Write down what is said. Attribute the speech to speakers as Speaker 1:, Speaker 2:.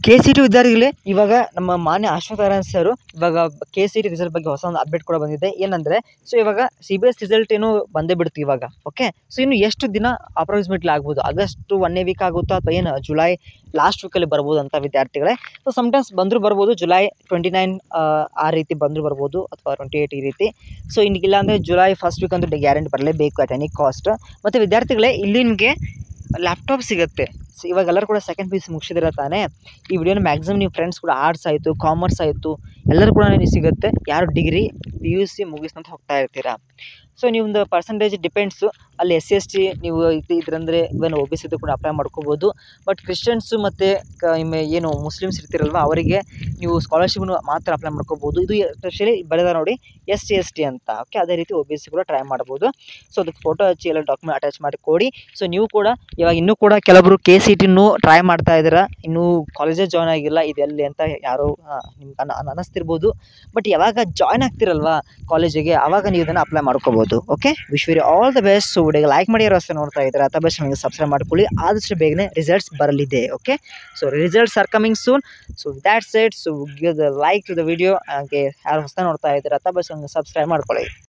Speaker 1: K C T ವಿದ್ಯಾರ್ಥಿಗಳೇ ಇವಾಗ ನಮ್ಮ ಮಾನ್ಯ ಅಶ್ವಥ್ ನಾರಾಯಣ್ ಸರ್ ಇವಾಗ ಕೆ ಸಿ ಟಿ ರಿಸಲ್ಟ್ ಬಗ್ಗೆ ಹೊಸ ಒಂದು ಅಪ್ಡೇಟ್ ಕೂಡ ಬಂದಿದೆ ಏನಂದರೆ ಸೊ ಇವಾಗ ಸಿ ಬಿ ಎಸ್ ರಿಸಲ್ಟ್ ಏನು ಬಂದೇ ಬಿಡ್ತು ಇವಾಗ ಓಕೆ ಸೊ ಇನ್ನು ಎಷ್ಟು ದಿನ ಅಪ್ರಾಕ್ಸಿಮೇಟ್ಲಿ ಆಗ್ಬೋದು ಆಗಸ್ಟ್ ಒಂದನೇ ವೀಕ್ ಆಗುತ್ತಾ ಅಥವಾ ಏನು ಜುಲೈ ಲಾಸ್ಟ್ ವೀಕಲ್ಲಿ ಬರ್ಬೋದು ಅಂತ ವಿದ್ಯಾರ್ಥಿಗಳೇ ಸೊ ಸಮ್ಟೈಮ್ಸ್ ಬಂದರೂ ಬರ್ಬೋದು ಜುಲೈ ಟ್ವೆಂಟಿ ನೈನ್ ಆ ರೀತಿ ಬಂದರೂ ಬರ್ಬೋದು ಅಥವಾ ಟ್ವೆಂಟಿ ಏಯ್ಟ್ ಈ ರೀತಿ ಸೊ ಇನ್ನಿಲ್ಲ ಅಂದರೆ ಜುಲೈ ಫಸ್ಟ್ ವೀಕ್ ಅಂತೂ ಗ್ಯಾರಂಟಿ ಬರಲೇಬೇಕು ಅಟ್ ಎನಿ ಕಾಸ್ಟ್ ಮತ್ತು ವಿದ್ಯಾರ್ಥಿಗಳೇ ಇಲ್ಲಿ ನಿಮಗೆ ಲ್ಯಾಪ್ಟಾಪ್ ಸಿಗುತ್ತೆ ಸೊ ಇವಾಗ ಎಲ್ಲರೂ ಕೂಡ ಸೆಕೆಂಡ್ ಪಿ ಯು ಸಿ ಮುಗಿಸಿದಿರ ತಾನೇ ಈ ವಿಡಿಯೋನ ಮ್ಯಾಕ್ಸಿಮಮ್ ನೀವು ಫ್ರೆಂಡ್ಸ್ ಕೂಡ ಆರ್ಟ್ಸ್ ಆಯಿತು ಕಾಮರ್ಸ್ ಆಯಿತು ಎಲ್ಲರೂ ಕೂಡ ನಿಮಗೆ ಸಿಗುತ್ತೆ ಯಾರು ಡಿಗ್ರಿ ಪಿ ಯು ಸಿ ಮುಗಿಸ್ಕೊಂತ ಹೋಗ್ತಾ ಇರ್ತೀರಾ ಸೊ ನಿಮ್ಮದು ಪರ್ಸಂಟೇಜ್ ಡಿಪೆಂಡ್ಸು ಅಲ್ಲಿ ಎಸ್ ಸಿ ಎಸ್ ಟಿ ನೀವು ಇದು ಇದ್ರಂದರೆ ಇವನ್ ಒ ಬಿ ಸಿದು ಕೂಡ ಅಪ್ಲೈ ಮಾಡ್ಕೋಬೋದು ಬಟ್ ಕ್ರಿಶ್ಚಿಯನ್ಸು ಮತ್ತು ಕ ನಿಮ್ಮ ಏನು ಮುಸ್ಲಿಮ್ಸ್ ಇರ್ತಿರಲ್ವ ಅವರಿಗೆ ನೀವು ಸ್ಕಾಲರ್ಶಿಪ್ನು ಮಾತ್ರ ಅಪ್ಲೈ ಮಾಡ್ಕೋಬೋದು ಇದು ಎಸ್ಪೆಷಲಿ ಬರೆದ ನೋಡಿ ಎಸ್ ಟಿ ಎಸ್ ಟಿ ಅಂತ ಓಕೆ ಅದೇ ರೀತಿ ಒ ಬಿ ಸಿ ಕೂಡ ಟ್ರೈ ಮಾಡ್ಬೋದು ಸೊ ಅದಕ್ಕೆ ಫೋಟೋ ಹಚ್ಚಿ ಎಲ್ಲ ಡಾಕ್ಯುಮೆಂಟ್ ಅಟ್ಯಾಚ್ ಮಾಡಿ ಕೊಡಿ ಸೊ ನೀವು ಕೂಡ ಇವಾಗ ಇನ್ನೂ ಕೂಡ ಕೆಲವರು ಕೆ ಸಿ ಟಿನೂ ಟ್ರೈ ಮಾಡ್ತಾ ಇದ್ದೀರಾ ಇನ್ನೂ ಕಾಲೇಜೇ ಜಾಯ್ನ್ ಆಗಿಲ್ಲ ಇದೆಲ್ಲಿ ಅಂತ ಯಾರೋ ನಿಮ್ಗೆ ಅನ ಅನ- ಅನ್ನಿಸ್ತಿರ್ಬೋದು ಬಟ್ ಯಾವಾಗ ಜಾಯ್ನ್ ಆಗ್ತಿರಲ್ವಾ ಕಾಲೇಜಿಗೆ ಆವಾಗ ನೀವು ಇದನ್ನು ಅಪ್ಲೈ ಮಾಡ್ಕೋಬೋದು okay wish very all the best so ವಿಡಿಯೋಗೆ ಲೈಕ್ ಮಾಡಿ ಅಷ್ಟೇ ನೋಡ್ತಾ ಇದ್ದೀರಾ ಅಥವಾ ಬೆಸ್ಟ್ ನನಗೆ ಸಬ್ಸ್ಕ್ರೈಬ್ ಮಾಡ್ಕೊಳ್ಳಿ ಆದಷ್ಟು ಬೇಗನೆ ರಿಸಲ್ಟ್ಸ್ ಬರಲಿದೆ okay so results are coming soon so that's it so give the like to the video ಹಾಗೆ ಯಾರು ಹೊಸ ನೋಡ್ತಾ ಇದ್ದೀರಾ ಅಥವಾ ಬೆಸ್ಟ್ ನನಗೆ ಸಬ್ಸ್ಕ್ರೈಬ್ ಮಾಡ್ಕೊಳ್ಳಿ